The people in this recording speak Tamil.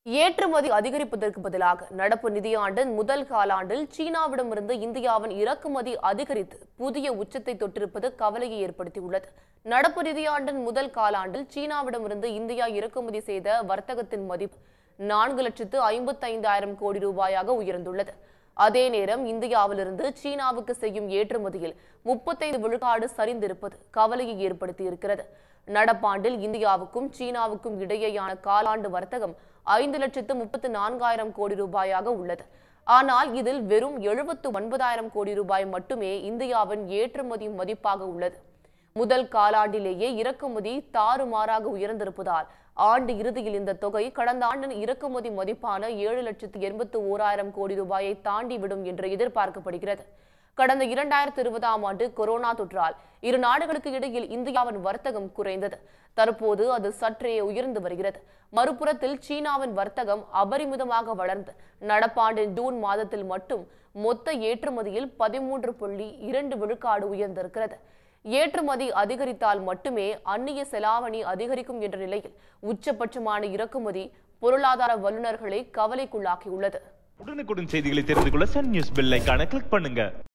ஏற்றுமதி அதிகரிப்பதற்கு பதிலாக நடப்பு நிதியாண்டின் முதல் காலாண்டில் சீனாவிடமிருந்து இந்தியாவின் இறக்குமதி அதிகரித்து புதிய உச்சத்தை தொட்டிருப்பது கவலையை ஏற்படுத்தியுள்ளது நடப்பு நிதியாண்டின் முதல் காலாண்டில் சீனாவிடமிருந்து இந்தியா இறக்குமதி செய்த வர்த்தகத்தின் மதிப்பு நான்கு லட்சத்து ஐம்பத்தைந்தாயிரம் கோடி ரூபாயாக உயர்ந்துள்ளது அதே நேரம் இந்தியாவிலிருந்து சீனாவுக்கு செய்யும் ஏற்றுமதியில் முப்பத்தைந்து விழுக்காடு சரிந்திருப்பது கவலையை ஏற்படுத்தியிருக்கிறது நடப்பாண்டில் இந்தியாவுக்கும் சீனாவுக்கும் இடையேயான காலாண்டு வர்த்தகம் ஐந்து லட்சத்து முப்பத்து நான்காயிரம் கோடி ரூபாயாக உள்ளது ஆனால் இதில் வெறும் எழுபத்து ஒன்பதாயிரம் கோடி ரூபாய் மட்டுமே இந்தியாவின் ஏற்றுமதி மதிப்பாக உள்ளது முதல் காலாண்டிலேயே இறக்குமதி தாறுமாறாக உயர்ந்திருப்பதால் ஆண்டு இறுதியில் இந்த தொகை கடந்த ஆண்டின் இறக்குமதி மதிப்பான ஏழு லட்சத்து எண்பத்து ஓராயிரம் கோடி ரூபாயை தாண்டிவிடும் என்று எதிர்பார்க்கப்படுகிறது கடந்த இரண்டாயிரத்து இருபதாம் ஆண்டு கொரோனா தொற்றால் இரு நாடுகளுக்கு இடையில் இந்தியாவின் வர்த்தகம் குறைந்தது தற்போது அது சற்றே உயர்ந்து வருகிறது மறுபுறத்தில் சீனாவின் வர்த்தகம் அபரிமிதமாக வளர்ந்து நடப்பாண்டின் ஜூன் மாதத்தில் மட்டும் மொத்த ஏற்றுமதியில் பதிமூன்று புள்ளி இரண்டு விழுக்காடு உயர்ந்திருக்கிறது ஏற்றுமதி அதிகரித்தால் மட்டுமே அந்நிய செலாவணி அதிகரிக்கும் என்ற நிலையில் உச்சபட்சமான இறக்குமதி பொருளாதார வல்லுநர்களை கவலைக்குள்ளாக்கியுள்ளது உடனுக்குடன் செய்திகளை தெரிந்து கொள்ள சன் நியூஸ் பெல் ஐகானை கிளிக் பண்ணுங்க